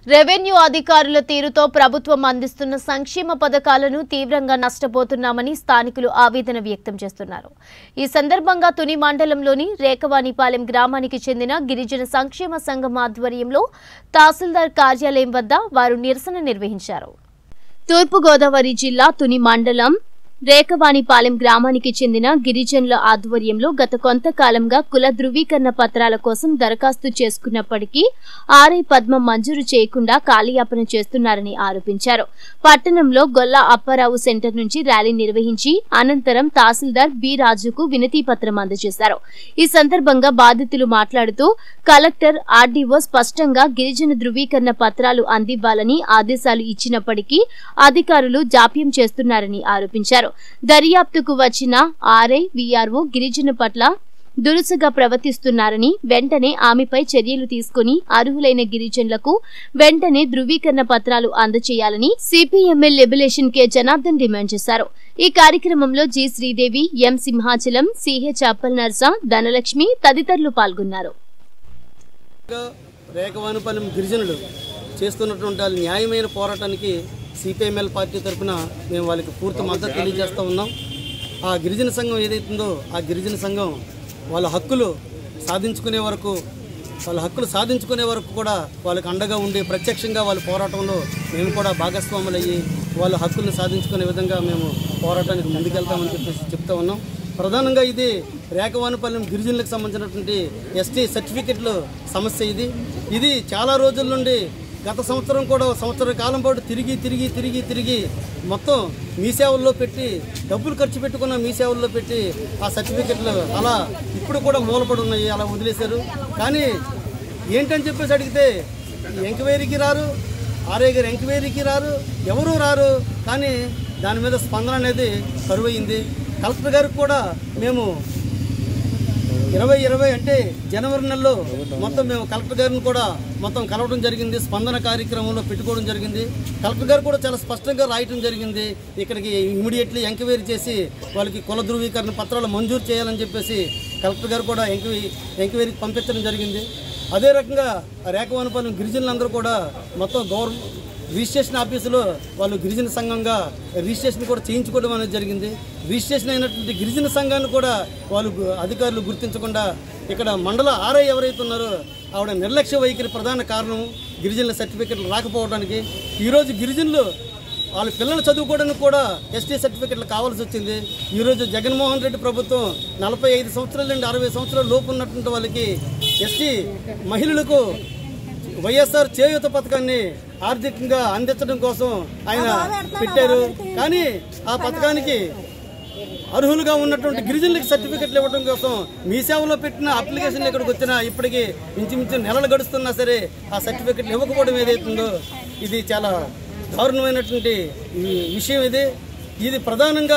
revenue అధికారుల తీరుతో ప్రభుత్వం అందిస్తున్న సంక్షేమ పథకాలను తీవ్రంగా నష్టపోతున్నామని స్థానికులు ఆవేదన వ్యక్తం చేస్తున్నారు ఈ సందర్భంగా తుని మండలంలోని రేకవాణిపాలెం గ్రామానికి చెందిన గిరిజన సంక్షేమ సంఘం ఆధ్వర్యంలో తహసీల్దార్ కార్యాలయం వద్ద వారు నిరసన నిర్వహించారు తూర్పుగోదావరి జిల్లా తుని మండలం రేకవాణిపాలెం గ్రామానికి చెందిన గిరిజనుల ఆధ్వర్యంలో గత కొంతకాలంగా కుల ధృవీకరణ పత్రాల కోసం దరఖాస్తు చేసుకున్నప్పటికీ ఆర్ఐ పద్మ మంజూరు చేయకుండా కాలయాపన చేస్తున్నారని ఆరోపించారు పట్టణంలో గొల్ల అప్పారావు సెంటర్ నుంచి ర్యాలీ నిర్వహించి అనంతరం తహసీల్దార్ బి రాజుకు వినతి పత్రం అందజేశారు ఈ సందర్భంగా బాధితులు మాట్లాడుతూ కలెక్టర్ ఆర్డీఓ స్పష్టంగా గిరిజన ధృవీకరణ పత్రాలు అందివ్వాలని ఆదేశాలు ఇచ్చినప్పటికీ అధికారులు జాప్యం చేస్తున్నారని ఆరోపించారు దర్యాప్తుకు వచ్చిన ఆర్ఐ వీఆర్ఓ గిరిజన పట్ల దురుసుగా ప్రవర్తిస్తున్నారని వెంటనే ఆమెపై చర్యలు తీసుకుని అర్హులైన గిరిజనులకు వెంటనే ధృవీకరణ పత్రాలు అందజేయాలని సిపిఎంఎల్ లిబరేషన్ కె జనార్దన్ డిమాండ్ చేశారు ఈ కార్యక్రమంలో G Sridevi M Simhachalam CH Appal Narsa Dhanalakshmi తదితరులు పాల్గొన్నారు రేఖవానుపాలెం గిరిజనులు చేస్తున్నటువంటి వాళ్ళ న్యాయమైన పోరాటానికి సిపిఎంఎల్ పార్టీ తరఫున మేము వాళ్ళకి పూర్తి మద్దతు తెలియజేస్తూ ఉన్నాం ఆ గిరిజన సంఘం ఏదైతుందో ఆ గిరిజన సంఘం వాళ్ళ హక్కులు సాధించుకునే వరకు వాళ్ళ హక్కులు సాధించుకునే వరకు కూడా వాళ్ళకి అండగా ఉండి ప్రత్యక్షంగా వాళ్ళ పోరాటంలో మేము కూడా భాగస్వాములు అయ్యి వాళ్ళ హక్కులను సాధించుకునే విధంగా మేము పోరాటానికి ముందుకెళ్తామని చెప్పేసి చెప్తా ఉన్నాం ప్రధానంగా ఇది రేఖవానుపాలెం గిరిజనులకు సంబంధించినటువంటి ఎస్టీ సర్టిఫికెట్లు సమస్య ఇది ఇది చాలా రోజుల నుండి గత సంవత్సరం కూడా సంవత్సర కాలం పాటు తిరిగి తిరిగి తిరిగి తిరిగి మొత్తం మీ సేవల్లో పెట్టి డబ్బులు ఖర్చు పెట్టుకున్న మీ సేవల్లో పెట్టి ఆ సర్టిఫికెట్లు అలా ఇప్పుడు కూడా మూలపడి ఉన్నాయి అలా వదిలేశారు కానీ ఏంటని చెప్పేసి అడిగితే ఎంక్వైరీకి రారు ఆర్ఐ గారు ఎంక్వైరీకి రారు ఎవరూ రారు కానీ దాని మీద స్పందన అనేది కరువైంది కలెక్టర్ గారికి కూడా మేము ఇరవై ఇరవై అంటే జనవరి నెలలో మొత్తం మేము కలెక్టర్ గారిని కూడా మొత్తం కలవడం జరిగింది స్పందన కార్యక్రమంలో పెట్టుకోవడం జరిగింది కలెక్టర్ గారు కూడా చాలా స్పష్టంగా రాయటం జరిగింది ఇక్కడికి ఇమీడియట్లీ ఎంక్వైరీ చేసి వాళ్ళకి కుల ధృవీకరణ పత్రాలు మంజూరు చేయాలని చెప్పేసి కలెక్టర్ గారు కూడా ఎంక్వైరీ ఎంక్వైరీకి పంపించడం జరిగింది అదే రకంగా రేఖవానపాలెం గిరిజనులందరూ కూడా మొత్తం గవర్నమెంట్ రిజిస్ట్రేషన్ ఆఫీసులో వాళ్ళు గిరిజన సంఘంగా రిజిస్ట్రేషన్ కూడా చేయించుకోవడం అనేది జరిగింది రిజిస్ట్రేషన్ అయినటువంటి గిరిజన సంఘాన్ని కూడా వాళ్ళు గు- అధికారులు గుర్తించకుండా ఇక్కడ మండల ఆర్ఐ ఎవరైతే ఉన్నారో ఆవిడ నిర్లక్ష్య వైఖరి ప్రధాన కారణం గిరిజనుల సర్టిఫికెట్లు రాకపోవడానికి ఈరోజు గిరిజనులు వాళ్ళ పిల్లలు చదువుకోవడానికి కూడా ఎస్టీ సర్టిఫికెట్లు కావాల్సి వచ్చింది ఈరోజు జగన్మోహన్ రెడ్డి ప్రభుత్వం నలభై ఐదు సంవత్సరాల నుండి అరవై సంవత్సరాల లోపు ఉన్నటువంటి వాళ్ళకి ఎస్టీ మహిళలకు వైఎస్ఆర్ చేయూత పథకాన్ని ఆర్థికంగా అందించడం కోసం ఆయన పెట్టారు కానీ ఆ పథకానికి అర్హులుగా ఉన్నటువంటి గిరిజనులకు సర్టిఫికెట్లు ఇవ్వడం కోసం మీ సేవలో పెట్టిన అప్లికేషన్ ఇక్కడికి వచ్చినా ఇప్పటికీ ఇంచుమించు నెలలు గడుస్తున్నా సరే ఆ సర్టిఫికెట్లు ఇవ్వకపోవడం ఏదైతుందో ఇది చాలా దారుణమైనటువంటి ఈ విషయం ఇది ఇది ప్రధానంగా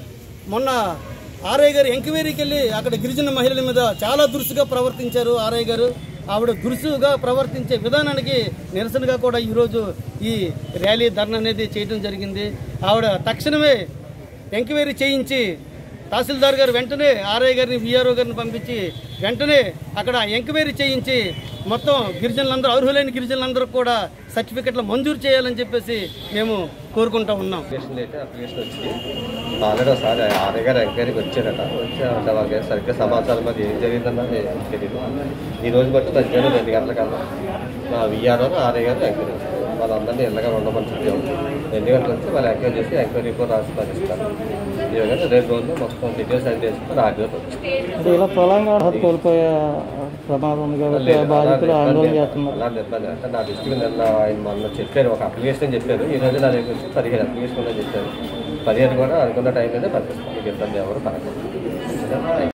మొన్న ఆర్ఐ గారు ఎంక్వైరీకి వెళ్ళి అక్కడ గిరిజన మహిళల మీద చాలా దురుసుగా ప్రవర్తించారు ఆర్ఐ గారు ఆవిడ దురుసుగా ప్రవర్తించే విధానానికి నిరసనగా కూడా ఈరోజు ఈ ర్యాలీ ధర్నా అనేది చేయడం జరిగింది ఆవిడ తక్షణమే ఎంక్వైరీ చేయించి తహసీల్దార్ గారు వెంటనే ఆర్ఐ గారిని విఆర్ఓ గారిని పంపించి వెంటనే అక్కడ ఎంక్వైరీ చేయించి మొత్తం గిరిజనులందరూ అర్హులైన గిరిజనులందరూ కూడా సర్టిఫికెట్లు మంజూరు చేయాలని చెప్పేసి మేము కోరుకుంటా ఉన్నాం అప్లికేషన్ అయితే అప్లికేషన్ వచ్చింది ఆల్రెడీ ఒకసారి ఆర్ఐ గారు ఎంక్వైరీకి వచ్చారట వచ్చి అంటే వాళ్ళకి సరిగ్గా సమాచారం అది ఏం జరిగిందన్నది తెలియదు ఈ రోజు బట్టి మధ్యాహ్నం రెండు గంటల కల్లా మా విఆర్ఓ ఆర్ఐ గారు ఎంక్వైరీ వస్తారు వాళ్ళందరినీ ఇళ్ళగా ఉండమని చెప్పాము రెండు గంటలు వచ్చి వాళ్ళు ఎంక్వైరీ చేసి ఎంక్వైరీ రిపోర్ట్ రాసి పంపిస్తారు ఈ విధంగా రెండు రోజుల్లో మొత్తం డీటెయిల్స్ అన్ని చేసుకుని ఆర్డీఓ వచ్చి అంటే ఇలా పొలంగా అర్హత కోల్పోయే ప్రమాదం ఉంది కాబట్టి ఆ బాధితులు ఆందోళన చేస్తున్నారు అలా ఇబ్బంది అంటే నా దృష్టికి నిన్న ఆయన మొన్న చెప్పారు ఒక అప్లికేషన్ చెప్పారు ఈ రోజు నా దగ్గర వచ్చి పదిహేను అప్లికేషన్ చెప్పారు పదిహేను కూడా అనుకున్న టైం మీద పంపిస్తాం మీకు ఇబ్బంది ఎవరు పడకూడదు